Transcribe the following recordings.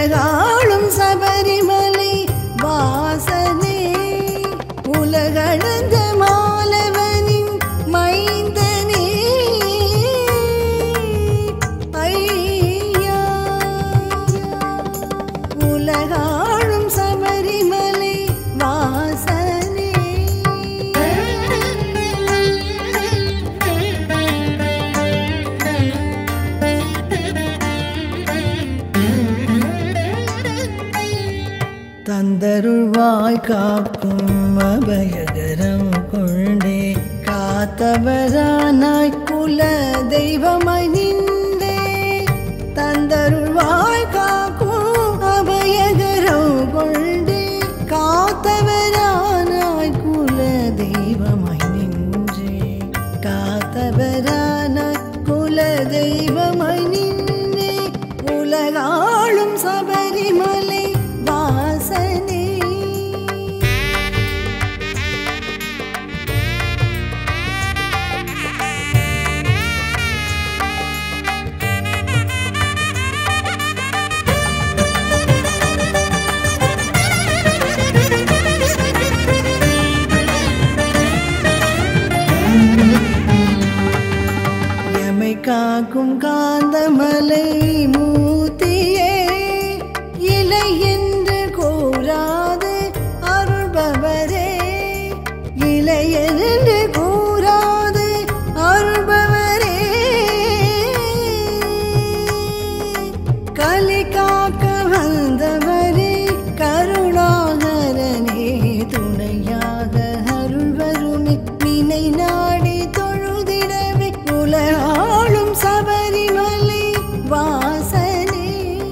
உலகாளும் சபரிமலை வாசனே உலகளந்த மாலவனின் மைந்தனே ஐயா உலகாளும் சபரிமலை வாசனே தந்தருள்வாய் காக்கும் அபயகரம் கொண்டே காத்தவரானாய் குல தெய்வமாய் நின்றே தந்தருள்வாய் காக்கும் அபயகரம் கொண்டே காத்தவரானாய் குல தெய்வமாய் நின்றே காத்தவரானாய் குல தெய்வமாய் நின்றே உலகாளும் சபரிமலை வாசனே எமை காக்கும் காந்தமலை மூத்தியே இலை என்று கூறாது அருள்பவரே இலை என்று கூறாது அருள்பவரே கலி காக்க வந்தவரே கருணாகரனே துணையாக அருள்வருமே நினை நாடி தொழுதிடவே உலகாளும் சபரிமலை வாசனே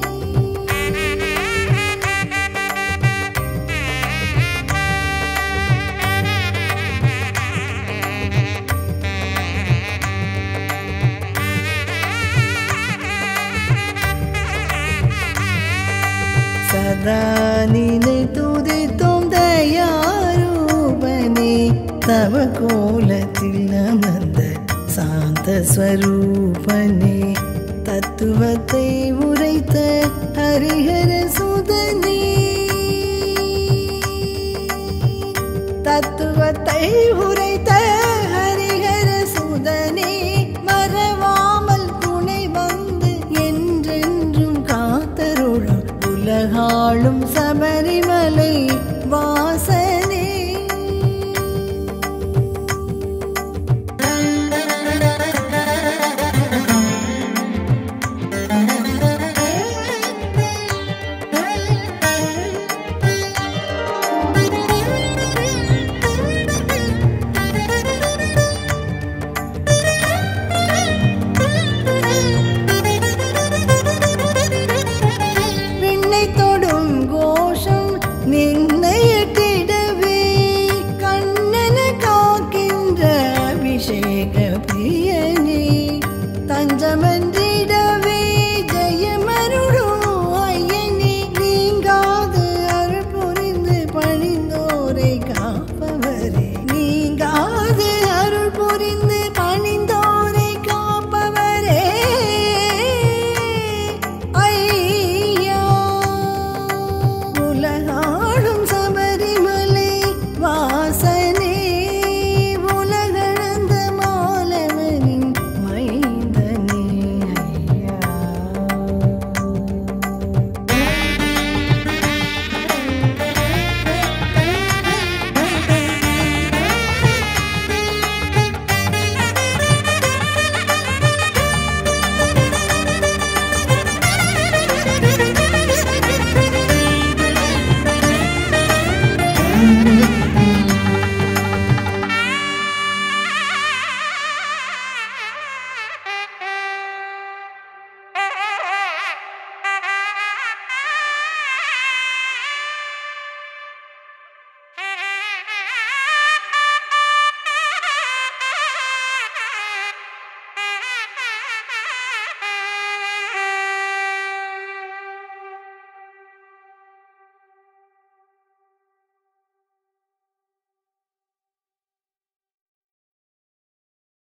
சதா நினை துதித்தோம் தயாரூபனே தவ கோலத்தில் அமர்ந்த சாந்த ஸ்வரூபனே தத்துவத்தை உரைத்த ஹரிஹர சுதனே தத்துவத்தை உரைத்த ஹரிஹர சுதனே மறவாமல் துணை வந்து என்றென்றும் காத்தருளும் உலகாளும் சபரிமலை வாச